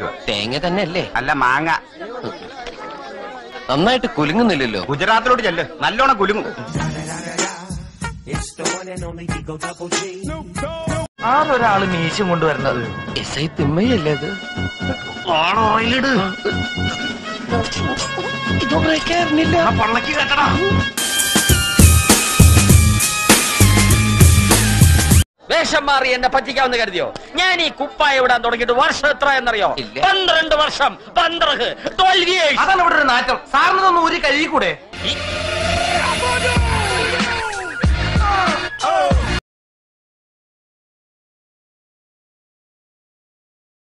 തേങ്ങ തന്നെ അല്ലേ അല്ല മാങ്ങ നന്നായിട്ട് കുലുങ്ങുന്നില്ലല്ലോ ഗുജറാത്തിലോട്ട് ചെല്ല് നല്ലോണം കുലുങ്ങും ആരൊരാള് മീശം കൊണ്ടുവരുന്നത് എസ് ഐ തിമ്മയല്ലേ അത് ഇതൊന്നും കേറുന്നില്ല പള്ളക്ക് കെട്ടടാ വേഷം മാറി എന്നെ പറ്റിക്കാമെന്ന് കരുതിയോ ഞാൻ ഈ കുപ്പായ ഇടാൻ തുടങ്ങിയിട്ട് വർഷം എത്ര എന്നറിയോ ഇല്ല. പന്ത്രണ്ട് വർഷം പന്ത്രണ്ട് ട്വൽവ് ഇയേഴ്സ് അതാണ് ഇവിടെ ഒരു നാറ്റം സാറിനതൊന്നും ഒരു കഴുകിക്കൂടെ